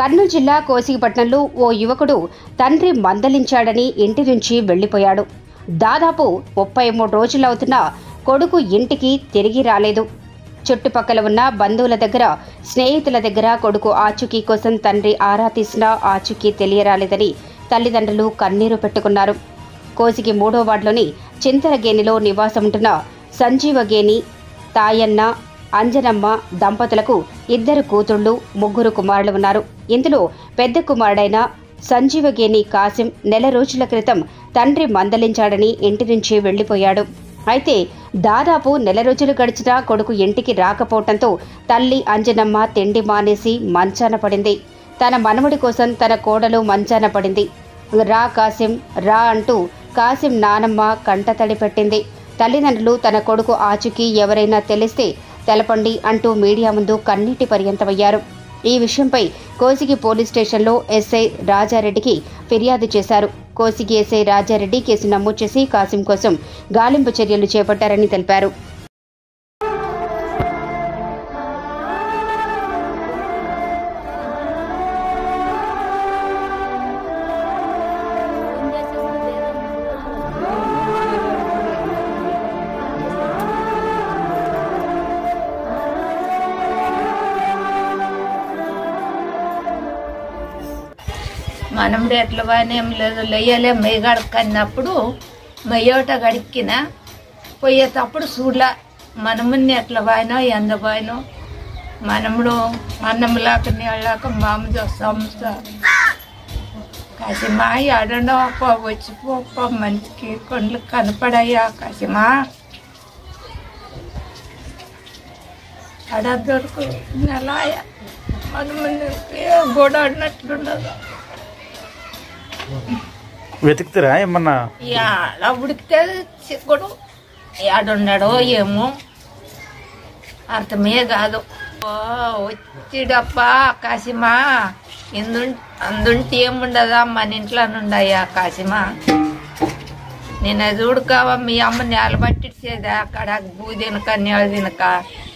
కర్నూలు జిల్లా కోసిగిపట్నంలో ఓ యువకుడు తండ్రి మందలించాడని ఇంటి నుంచి వెళ్లిపోయాడు దాదాపు ముప్పై మూడు రోజులవుతున్నా కొడుకు ఇంటికి తిరిగి రాలేదు చుట్టుపక్కల ఉన్న బంధువుల దగ్గర స్నేహితుల దగ్గర కొడుకు ఆచూకీ కోసం తండ్రి ఆరా తీసినా ఆచూకీ తెలియరాలేదని తల్లిదండ్రులు కన్నీరు పెట్టుకున్నారు కోసిగి మూడో వార్డులోని చింతరగేణిలో నివాసముంటున్న సంజీవగేణి తాయన్న అంజనమ్మ దంపతులకు ఇద్దరు కూతుళ్లు ముగ్గురు కుమారులు ఉన్నారు ఇందులో పెద్ద కుమారుడైన సంజీవగేని కాసిం నెల రోజుల క్రితం తండ్రి మందలించాడని ఇంటి నుంచి వెళ్లిపోయాడు అయితే దాదాపు నెల రోజులు గడిచినా కొడుకు ఇంటికి రాకపోవడంతో తల్లి అంజనమ్మ తిండి మానేసి మంచాన పడింది తన మనవడి కోసం తన కోడలు మంచాన పడింది రా కాసిం రా అంటూ కాసిం నానమ్మ కంటతడి పెట్టింది తల్లిదండ్రులు తన కొడుకు ఆచూకీ ఎవరైనా తెలిస్తే తెలపండి అంటూ మీడియా ముందు కన్నీటి పర్యంతమయ్యారు ఈ విషయంపై కోసిగి పోలీస్ స్టేషన్లో ఎస్ఐ రాజారెడ్డికి ఫిర్యాదు చేశారు కోసిగి ఎస్ఐ రాజారెడ్డి కేసు నమోదు చేసి కాసిం కోసం గాలింపు చర్యలు చేపట్టారని తెలిపారు మనం ఎట్ల ఏం లేదు లెయ్యలే మెయ్యగడకన్నప్పుడు మెయ్యోట గడిక్కిన పోయేటప్పుడు చూడలా మనముని ఎట్ల పోయినో ఎంత పోయినో మనముడు అన్నం లేక నీళ్ళక మామూలు సంస్థ కాసిమా ఎడండవప్ప వచ్చిపోప్ప మంచికి కొండ్లు కనపడయ్యా కాసిమా అడ దొరకు నెలాయ మనముని గోడ ఆడినట్లుండదు వెతుకుతారా ఏమన్నా అలా ఉడికితే చిక్కుడు ఏడున్నాడో ఏమో అర్థమే కాదు ఓ, వచ్చిడప్పా కాసిమా ఇందు అందుంటే ఏముండదా మన ఇంట్లో నుండయ్యా కాసిమా నేను అది ఉడకావా మీ అమ్మ నేల పట్టించేదా అక్కడ బూ తినక నేల తినక